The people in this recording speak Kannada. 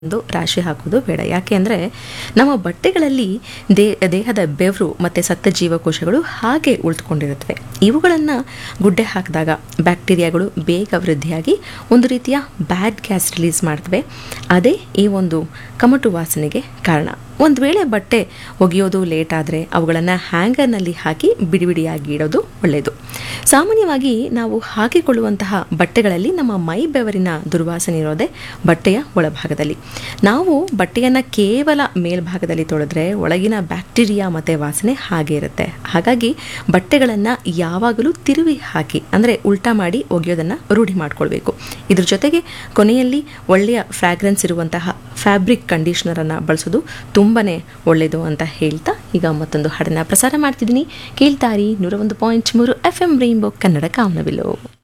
ಒಂದು ರಾಶಿ ಹಾಕೋದು ಬೇಡ ಯಾಕೆ ಅಂದರೆ ನಮ್ಮ ಬಟ್ಟೆಗಳಲ್ಲಿ ದೇ ದೇಹದ ಬೆವರು ಮತ್ತು ಸತ್ತ ಜೀವಕೋಶಗಳು ಹಾಗೆ ಉಳಿದುಕೊಂಡಿರುತ್ತವೆ ಇವುಗಳನ್ನು ಗುಡ್ಡೆ ಹಾಕಿದಾಗ ಬ್ಯಾಕ್ಟೀರಿಯಾಗಳು ಬೇಗ ವೃದ್ಧಿಯಾಗಿ ಒಂದು ರೀತಿಯ ಬ್ಯಾಡ್ ಗ್ಯಾಸ್ ರಿಲೀಸ್ ಮಾಡ್ತವೆ ಅದೇ ಈ ಒಂದು ಕಮಟು ವಾಸನೆಗೆ ಕಾರಣ ಒಂದು ವೇಳೆ ಬಟ್ಟೆ ಒಗೆಯೋದು ಲೇಟ್ ಆದರೆ ಅವುಗಳನ್ನು ಹ್ಯಾಂಗರ್ನಲ್ಲಿ ಹಾಕಿ ಬಿಡಿ ಬಿಡಿಯಾಗಿ ಇಡೋದು ಒಳ್ಳೆಯದು ಸಾಮಾನ್ಯವಾಗಿ ನಾವು ಹಾಕಿಕೊಳ್ಳುವಂತಹ ಬಟ್ಟೆಗಳಲ್ಲಿ ನಮ್ಮ ಮೈ ಬೆವರಿನ ದುರ್ವಾಸನೆ ಇರೋದೇ ಬಟ್ಟೆಯ ಒಳಭಾಗದಲ್ಲಿ ನಾವು ಬಟ್ಟೆಯನ್ನು ಕೇವಲ ಮೇಲ್ಭಾಗದಲ್ಲಿ ತೊಳೆದ್ರೆ ಒಳಗಿನ ಬ್ಯಾಕ್ಟೀರಿಯಾ ಮತ್ತು ವಾಸನೆ ಹಾಗೆ ಇರುತ್ತೆ ಹಾಗಾಗಿ ಬಟ್ಟೆಗಳನ್ನು ಯಾವಾಗಲೂ ತಿರುವಿ ಹಾಕಿ ಅಂದರೆ ಉಲ್ಟಾ ಮಾಡಿ ಒಗೆಯೋದನ್ನು ರೂಢಿ ಮಾಡ್ಕೊಳ್ಬೇಕು ಇದ್ರ ಜೊತೆಗೆ ಕೊನೆಯಲ್ಲಿ ಒಳ್ಳೆಯ ಫ್ರಾಗ್ರೆನ್ಸ್ ಇರುವಂತಹ ಫ್ಯಾಬ್ರಿಕ್ ಕಂಡೀಷ್ನರನ್ನು ಬಳಸೋದು ತುಂಬಾ ಒಳ್ಳೆಯದು ಅಂತ ಹೇಳ್ತಾ ಈಗ ಮತ್ತೊಂದು ಹಾಡನ್ನು ಪ್ರಸಾರ ಮಾಡ್ತಿದ್ದೀನಿ ಕೇಳ್ತಾರಿ ನೂರ ಒಂದು ಪಾಯಿಂಟ್ ಮೂರು ಎಫ್ ಎಂ ರೈನ್ಬೋ ಕನ್ನಡ ಕಾಮನಬಿಲ್ಲು